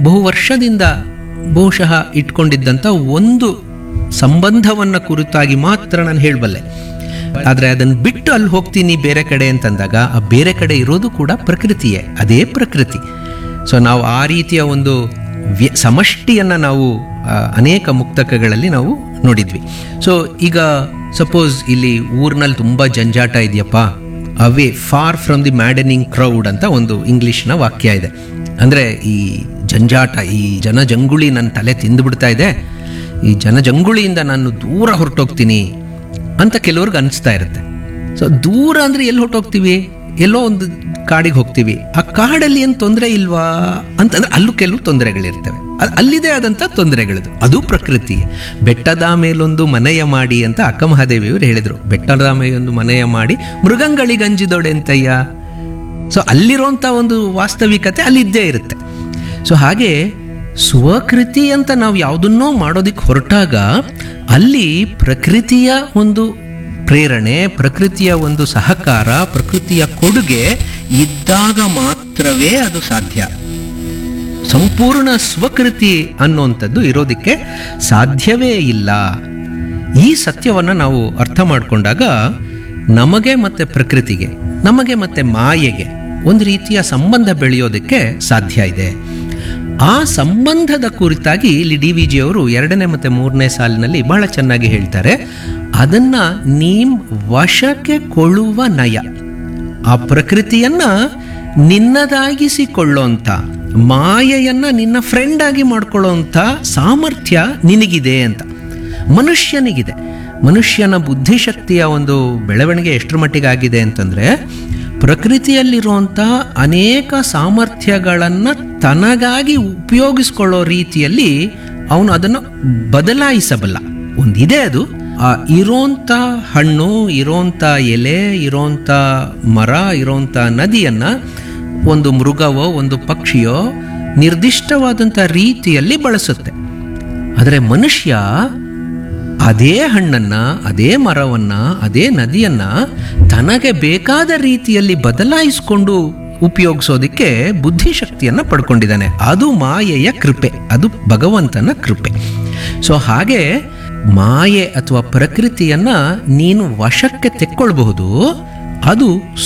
ಬಹು ವರ್ಷದಿಂದ ಬಹುಶಃ ಇಟ್ಕೊಂಡಿದ್ದಂಥ ಒಂದು ಸಂಬಂಧವನ್ನ ಕುರಿತಾಗಿ ಮಾತ್ರ ನಾನು ಹೇಳಬಲ್ಲೆ ಆದರೆ ಅದನ್ನು ಬಿಟ್ಟು ಅಲ್ಲಿ ಹೋಗ್ತೀನಿ ಬೇರೆ ಕಡೆ ಅಂತಂದಾಗ ಆ ಬೇರೆ ಕಡೆ ಇರೋದು ಕೂಡ ಪ್ರಕೃತಿಯೇ ಅದೇ ಪ್ರಕೃತಿ ಸೊ ನಾವು ಆ ರೀತಿಯ ಒಂದು ವ್ಯ ಸಮಷ್ಟಿಯನ್ನು ನಾವು ಆ, ಅನೇಕ ಮುಕ್ತಕಗಳಲ್ಲಿ ನಾವು ನೋಡಿದ್ವಿ ಸೊ ಈಗ ಸಪೋಸ್ ಇಲ್ಲಿ ಊರಿನಲ್ಲಿ ತುಂಬ ಜಂಜಾಟ ಇದೆಯಪ್ಪ away far from the maddening crowd ಅಂತ ಒಂದು ಇಂಗ್ಲಿಷ್ನ ವಾಕ್ಯ ಇದೆ ಅಂದರೆ ಈ ಜಂಜಾಟ ಈ ಜನಜಂಗುಳಿ ನನ್ನ ತಲೆ ತಿಂದುಬಿಡ್ತಾ ಇದೆ ಈ ಜನಜಂಗುಳಿಯಿಂದ ನಾನು ದೂರ ಹೊರಟೋಗ್ತೀನಿ ಅಂತ ಕೆಲವ್ರಿಗೆ ಅನಿಸ್ತಾ ಇರುತ್ತೆ ಸೊ ದೂರ ಅಂದರೆ ಎಲ್ಲಿ ಹೊರಟೋಗ್ತೀವಿ ಎಲ್ಲೋ ಒಂದು ಕಾಡಿಗೆ ಹೋಗ್ತೀವಿ ಆ ಕಾಡಲ್ಲಿ ಏನು ತೊಂದರೆ ಇಲ್ವಾ ಅಂತಂದ್ರೆ ಅಲ್ಲೂ ಕೆಲವು ತೊಂದರೆಗಳಿರ್ತವೆ ಅ- ಅಲ್ಲಿದೆ ಆದಂಥ ತೊಂದರೆಗಳದು ಅದು ಪ್ರಕೃತಿ ಬೆಟ್ಟದ ಮೇಲೊಂದು ಮನೆಯ ಮಾಡಿ ಅಂತ ಅಕ್ಕ ಮಹಾದೇವಿಯವರು ಹೇಳಿದರು ಬೆಟ್ಟದ ಮೇಲೊಂದು ಮನೆಯ ಮಾಡಿ ಮೃಗಂಗಳಿಗಂಜಿದೊಡೆ ಅಂತಯ್ಯ ಸೊ ಅಲ್ಲಿರುವಂಥ ಒಂದು ವಾಸ್ತವಿಕತೆ ಅಲ್ಲಿದ್ದೇ ಇರುತ್ತೆ ಸೊ ಹಾಗೆ ಸ್ವಕೃತಿ ಅಂತ ನಾವು ಯಾವುದನ್ನೋ ಮಾಡೋದಕ್ಕೆ ಹೊರಟಾಗ ಅಲ್ಲಿ ಪ್ರಕೃತಿಯ ಒಂದು ಪ್ರೇರಣೆ ಪ್ರಕೃತಿಯ ಒಂದು ಸಹಕಾರ ಪ್ರಕೃತಿಯ ಕೊಡುಗೆ ಇದ್ದಾಗ ಮಾತ್ರವೇ ಅದು ಸಾಧ್ಯ ಸಂಪೂರ್ಣ ಸ್ವಕೃತಿ ಅನ್ನುವಂಥದ್ದು ಇರೋದಕ್ಕೆ ಸಾಧ್ಯವೇ ಇಲ್ಲ ಈ ಸತ್ಯವನ್ನು ನಾವು ಅರ್ಥ ಮಾಡಿಕೊಂಡಾಗ ನಮಗೆ ಮತ್ತು ಪ್ರಕೃತಿಗೆ ನಮಗೆ ಮತ್ತು ಮಾಯೆಗೆ ಒಂದು ರೀತಿಯ ಸಂಬಂಧ ಬೆಳೆಯೋದಕ್ಕೆ ಸಾಧ್ಯ ಇದೆ ಆ ಸಂಬಂಧದ ಕುರಿತಾಗಿ ಇಲ್ಲಿ ಡಿ ವಿ ಜಿ ಅವರು ಎರಡನೇ ಮತ್ತು ಮೂರನೇ ಸಾಲಿನಲ್ಲಿ ಬಹಳ ಚೆನ್ನಾಗಿ ಹೇಳ್ತಾರೆ ಅದನ್ನ ನೀಮ್ ವಶಕ್ಕೆ ಕೊಳ್ಳುವ ನಯ ಆ ಪ್ರಕೃತಿಯನ್ನ ನಿನ್ನದಾಗಿಸಿಕೊಳ್ಳೋಂಥ ಮಾಯೆಯನ್ನ ನಿನ್ನ ಫ್ರೆಂಡ್ ಆಗಿ ಮಾಡ್ಕೊಳ್ಳೋಂಥ ಸಾಮರ್ಥ್ಯ ನಿನಗಿದೆ ಅಂತ ಮನುಷ್ಯನಿಗಿದೆ ಮನುಷ್ಯನ ಬುದ್ಧಿಶಕ್ತಿಯ ಒಂದು ಬೆಳವಣಿಗೆ ಎಷ್ಟರ ಮಟ್ಟಿಗೆ ಆಗಿದೆ ಅಂತಂದ್ರೆ ಪ್ರಕೃತಿಯಲ್ಲಿರುವಂಥ ಅನೇಕ ಸಾಮರ್ಥ್ಯಗಳನ್ನು ತನಗಾಗಿ ಉಪಯೋಗಿಸ್ಕೊಳ್ಳೋ ರೀತಿಯಲ್ಲಿ ಅವನು ಅದನ್ನು ಬದಲಾಯಿಸಬಲ್ಲ ಒಂದಿದೆ ಅದು ಆ ಇರೋಂಥ ಹಣ್ಣು ಇರೋಂಥ ಎಲೆ ಇರೋಂಥ ಮರ ಇರೋಂಥ ನದಿಯನ್ನ ಒಂದು ಮೃಗವೋ ಒಂದು ಪಕ್ಷಿಯೋ ನಿರ್ದಿಷ್ಟವಾದಂಥ ರೀತಿಯಲ್ಲಿ ಬಳಸುತ್ತೆ ಆದರೆ ಮನುಷ್ಯ ಅದೇ ಹಣ್ಣನ್ನ ಅದೇ ಮರವನ್ನ ಅದೇ ನದಿಯನ್ನ ತನಗೆ ಬೇಕಾದ ರೀತಿಯಲ್ಲಿ ಬದಲಾಯಿಸಿಕೊಂಡು ಉಪಯೋಗಿಸೋದಕ್ಕೆ ಬುದ್ಧಿಶಕ್ತಿಯನ್ನ ಪಡ್ಕೊಂಡಿದ್ದಾನೆ ಅದು ಮಾಯೆಯ ಕೃಪೆ ಅದು ಭಗವಂತನ ಕೃಪೆ ಸೊ ಹಾಗೆ ಮಾಯೆ ಅಥವಾ ಪ್ರಕೃತಿಯನ್ನ ನೀನು ವಶಕ್ಕೆ ತೆಕ್ಕೊಳ್ಬಹುದು ಅದು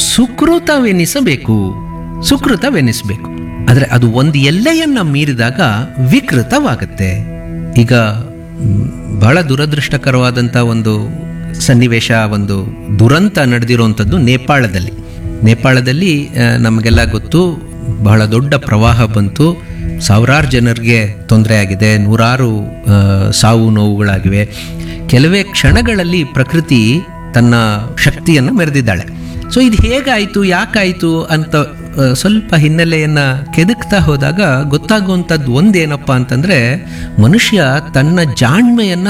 ಸುಕೃತವೆನಿಸಬೇಕು ಸುಕೃತವೆನಿಸಬೇಕು ಆದರೆ ಅದು ಒಂದು ಎಲ್ಲೆಯನ್ನ ಮೀರಿದಾಗ ವಿಕೃತವಾಗುತ್ತೆ ಈಗ ಮ್, ಬಹಳ ದುರದೃಷ್ಟಕರವಾದಂಥ ಒಂದು ಸನ್ನಿವೇಶ ಒಂದು ದುರಂತ ನಡೆದಿರುವಂಥದ್ದು ನೇಪಾಳದಲ್ಲಿ ನೇಪಾಳದಲ್ಲಿ ಆ, ನಮಗೆಲ್ಲ ಗೊತ್ತು ಬಹಳ ದೊಡ್ಡ ಪ್ರವಾಹ ಬಂತು ಸಾವಿರಾರು ಜನರಿಗೆ ತೊಂದರೆ ಆಗಿದೆ ನೂರಾರು ಆ, ಸಾವು ನೋವುಗಳಾಗಿವೆ ಕೆಲವೇ ಕ್ಷಣಗಳಲ್ಲಿ ಪ್ರಕೃತಿ ತನ್ನ ಶಕ್ತಿಯನ್ನು ಮೆರೆದಿದ್ದಾಳೆ ಸೊ ಇದು ಹೇಗಾಯಿತು ಯಾಕಾಯಿತು ಅಂತ ಆ, ಸ್ವಲ್ಪ ಹಿನ್ನೆಲೆಯನ್ನ ಕೆದಕ್ತಾ ಹೋದಾಗ ಗೊತ್ತಾಗುವಂಥದ್ದು ಒಂದೇನಪ್ಪ ಅಂತಂದ್ರೆ ಮನುಷ್ಯ ತನ್ನ ಜಾಣ್ಮೆಯನ್ನ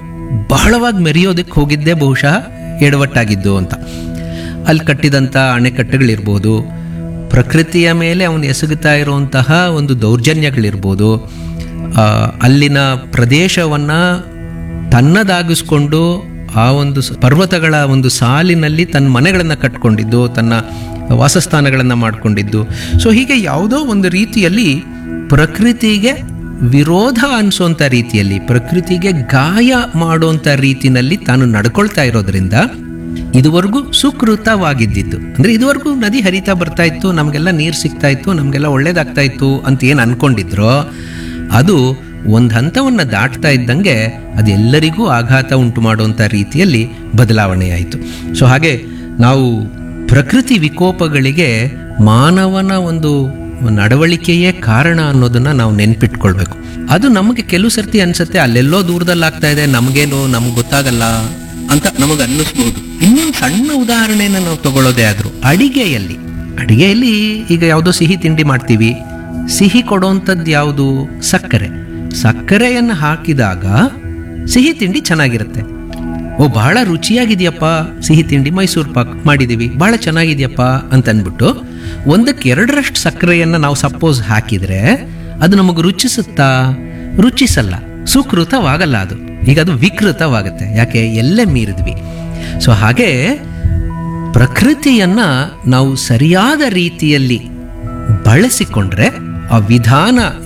ಬಹಳವಾಗಿ ಮೆರೆಯೋದಕ್ಕೆ ಹೋಗಿದ್ದೇ ಬಹುಶಃ ಎಡವಟ್ಟಾಗಿದ್ದು ಅಂತ ಅಲ್ಲಿ ಕಟ್ಟಿದಂಥ ಅಣೆಕಟ್ಟುಗಳಿರ್ಬೋದು ಪ್ರಕೃತಿಯ ಮೇಲೆ ಅವನು ಎಸಗುತ್ತಾ ಇರುವಂತಹ ಒಂದು ದೌರ್ಜನ್ಯಗಳಿರ್ಬೋದು ಆ, ಅಲ್ಲಿನ ಪ್ರದೇಶವನ್ನು ತನ್ನದಾಗಿಸ್ಕೊಂಡು ಆ ಒಂದು ಸ- ಪರ್ವತಗಳ ಒಂದು ಸಾಲಿನಲ್ಲಿ ತನ್ನ ಮನೆಗಳನ್ನು ಕಟ್ಕೊಂಡಿದ್ದು ತನ್ನ ವಾಸಸ್ಥಾನಗಳನ್ನು ಮಾಡಿಕೊಂಡಿದ್ದು ಸೊ ಹೀಗೆ ಯಾವುದೋ ಒಂದು ರೀತಿಯಲ್ಲಿ ಪ್ರಕೃತಿಗೆ ವಿರೋಧ ಅನಿಸೋಂಥ ರೀತಿಯಲ್ಲಿ ಪ್ರಕೃತಿಗೆ ಗಾಯ ಮಾಡೋಂಥ ರೀತಿನಲ್ಲಿ ತಾನು ನಡ್ಕೊಳ್ತಾ ಇರೋದ್ರಿಂದ ಇದುವರೆಗೂ ಸುಕೃತವಾಗಿದ್ದಿದ್ದು ಅಂದ್ರೆ ಇದುವರೆಗೂ ನದಿ ಹರಿತಾ ಬರ್ತಾ ಇತ್ತು ನಮಗೆಲ್ಲ ನೀರು ಸಿಗ್ತಾ ಇತ್ತು ನಮಗೆಲ್ಲ ಒಳ್ಳೇದಾಗ್ತಾ ಇತ್ತು ಅಂತ ಏನು ಅನ್ಕೊಂಡಿದ್ರೋ ಅದು ಒಂದು ಹಂತವನ್ನು ದಾಟ್ತಾ ಇದ್ದಂಗೆ ಅದೆಲ್ಲರಿಗೂ ಆಘಾತ ಉಂಟು ಮಾಡುವಂಥ ರೀತಿಯಲ್ಲಿ ಬದಲಾವಣೆಯಾಯಿತು ಸೊ ಹಾಗೆ ನಾವು ಪ್ರಕೃತಿ ವಿಕೋಪಗಳಿಗೆ ಮಾನವನ ಒಂದು ನಡವಳಿಕೆಯೇ ಕಾರಣ ಅನ್ನೋದನ್ನ ನಾವು ನೆನ್ಪಿಟ್ಕೊಳ್ಬೇಕು ಅದು ನಮಗೆ ಕೆಲವು ಸರ್ತಿ ಅನ್ಸುತ್ತೆ ಅಲ್ಲೆಲ್ಲೋ ದೂರದಲ್ಲಿ ಆಗ್ತಾ ಇದೆ ನಮಗೇನು ನಮ್ಗೆ ಗೊತ್ತಾಗಲ್ಲ ಅಂತ ನಮಗೆ ಅನ್ನಿಸ್ಬೋದು ಇನ್ನೊಂದು ಸಣ್ಣ ಉದಾಹರಣೆನ ನಾವು ತಗೊಳ್ಳೋದೇ ಆದ್ರು ಅಡಿಗೆಯಲ್ಲಿ ಅಡಿಗೆಯಲ್ಲಿ ಈಗ ಯಾವುದೋ ಸಿಹಿ ತಿಂಡಿ ಮಾಡ್ತೀವಿ ಸಿಹಿ ಕೊಡೋಂಥದ್ದು ಯಾವುದು ಸಕ್ಕರೆ ಸಕ್ಕರೆಯನ್ನು ಹಾಕಿದಾಗ ಸಿಹಿ ತಿಂಡಿ ಚೆನ್ನಾಗಿರುತ್ತೆ ಓ ಬಹಳ ರುಚಿಯಾಗಿದೆಯಪ್ಪ ಸಿಹಿ ತಿಂಡಿ ಮೈಸೂರು ಪಾಕ್ ಮಾಡಿದ್ದೀವಿ ಬಹಳ ಚೆನ್ನಾಗಿದೆಯಪ್ಪ ಅಂತ ಅಂದ್ಬಿಟ್ಟು ಒಂದಕ್ಕೆ ಎರಡರಷ್ಟು ಸಕ್ಕರೆಯನ್ನು ನಾವು ಸಪೋಸ್ ಹಾಕಿದರೆ ಅದು ನಮಗೆ ರುಚಿಸುತ್ತಾ ರುಚಿಸಲ್ಲ ಸುಕೃತವಾಗಲ್ಲ ಅದು ಈಗ ಅದು ವಿಕೃತವಾಗುತ್ತೆ ಯಾಕೆ ಎಲ್ಲೇ ಮೀರಿದ್ವಿ ಸೊ ಹಾಗೆ ಪ್ರಕೃತಿಯನ್ನ ನಾವು ಸರಿಯಾದ ರೀತಿಯಲ್ಲಿ ಬಳಸಿಕೊಂಡ್ರೆ ಆ ವಿಧಾನ